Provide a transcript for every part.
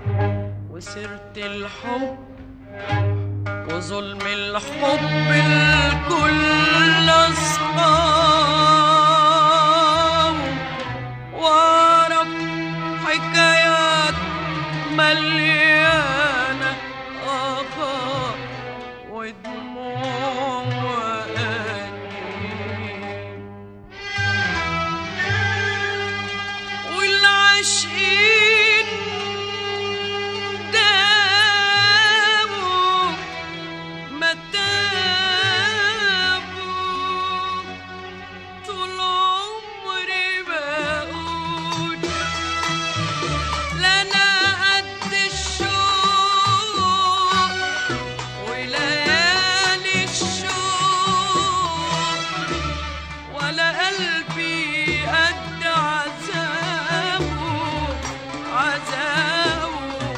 وسيرة الحب وظلم الحب الكل أصحاب وأعرف حكايات مليانة آخر ودموع وأنين والعاشقين داووا ما تابوا طول عمري بقول لنا قد الشوق وليالي الشوق ولا قلبي قد عذابه عذابه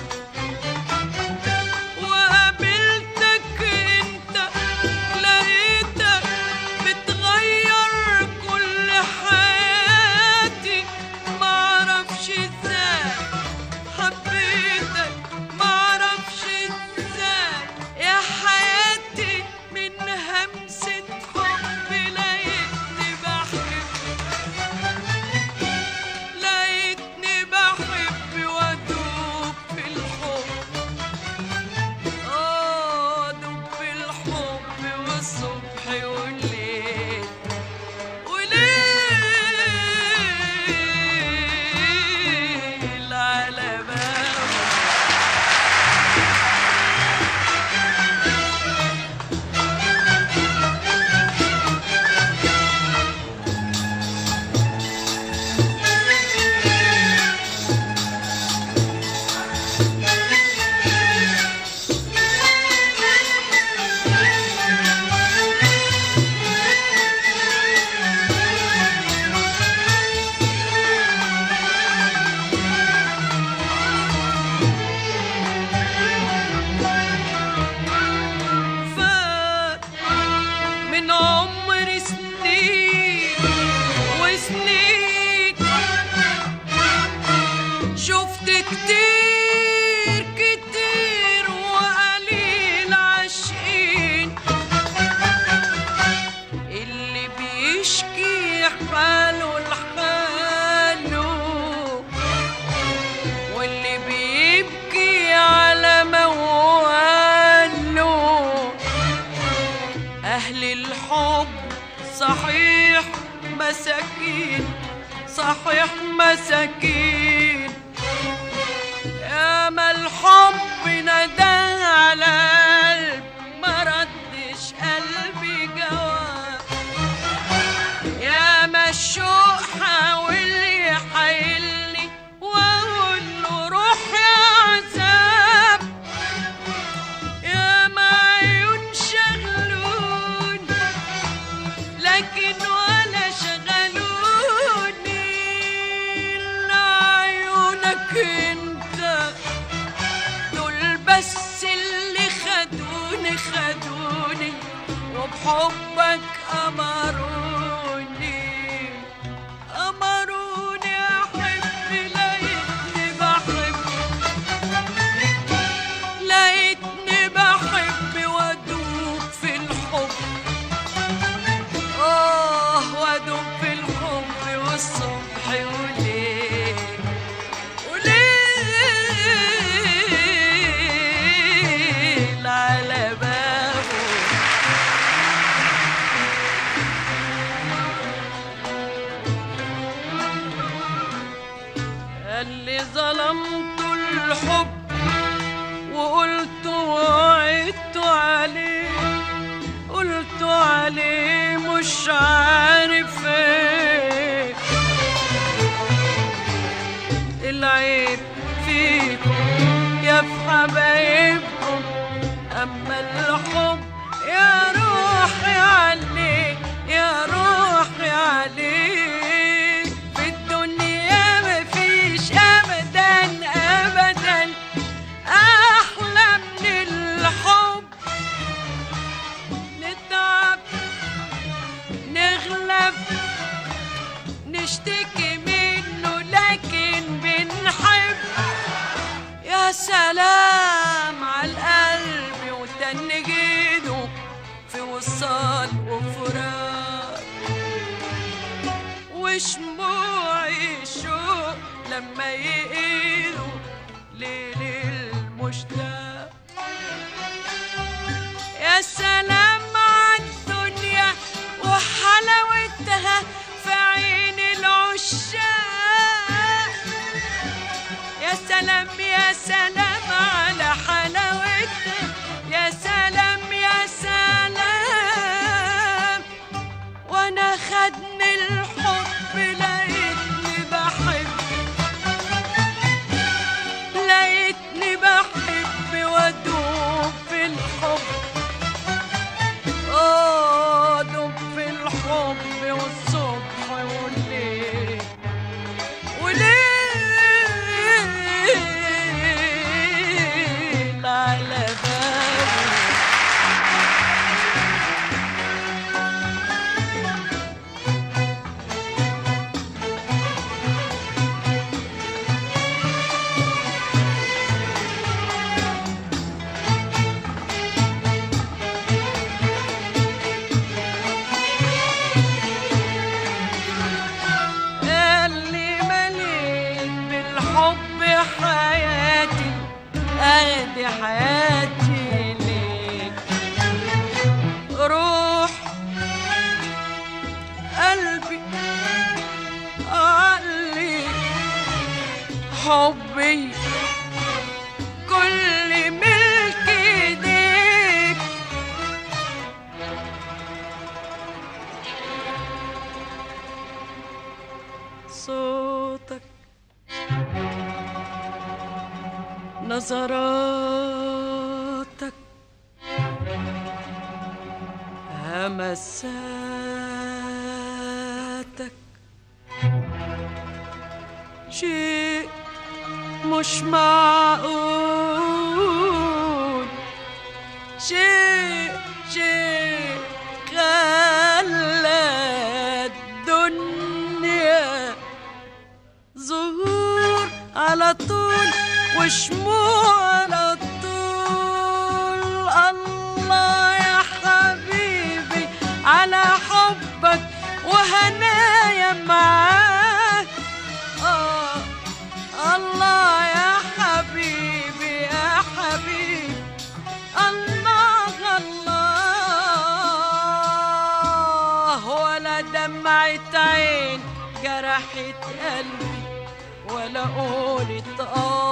وقابلتك انت لقيتك بتغير كل حياتي معرفش ازاي حبيتك معرفش ازاي يا حياتي من همسة حب لقيتني بحب لقيتني بحب وادوب في الحب اه ادوب في الحب والصبح والليل وليل على بابه فات من عمر سنين وسنين شفت كتير كتير وقليل عاشقين اللي بيشكي حاله لحاله واللي بيبكي على مواله أهل الحب صحيح مساكين صحيح مساكين يا ما الحب ندى على قلب ما ردش قلبي جواب يا ما الشوق حاول يحايلني واقول له روح يا عذاب يا ما عيون شغلوني لكن ولا شغلوني إلا عيونك انت دول بس اللي خدوني خدوني وبحبك أمروني أمروني أحب لقيتني بحب لقيتني بحب وأدوب في الحب آه وأدوب في الحب والصبح وليل وليل على بابه اللي ظلمت الحب وقلت وعدت عليه قلت عليه مش عارف ايه العيب فيكم يا في حبايبكم اما الحب يا روحي عليه يا روحي عليه في الدنيا مفيش ابدا ابدا احلى من الحب نتعب نغلب يا سلام على القلب وتنجيده في وصال وفراق وشموع الشوق لما يقيدوا ليل المشتاق يا سلام عالدنيا وحلاوتها في عين العشاق يا سلام يا سلام على حلاوتها يا سلام يا سلام وانا خدني الحب لقيتني بحب لقيتني بحب وادوب في الحب اه دوب في الحب والصبح والليل وليل على بالي اللي مليت بالحب حياتي ادي حياتي ليك روح قلبي عقلي حبي كل ملك ايديك صوتك نظراتك همساتك شيء مش معقول شيء شيء خلى الدنيا ظهور على طول وشموع على طول الله يا حبيبي على حبك وهنايا معاك آه الله يا حبيبي يا حبيبي الله الله ولا دمعة عين جرحت قلبي ولا قولت آه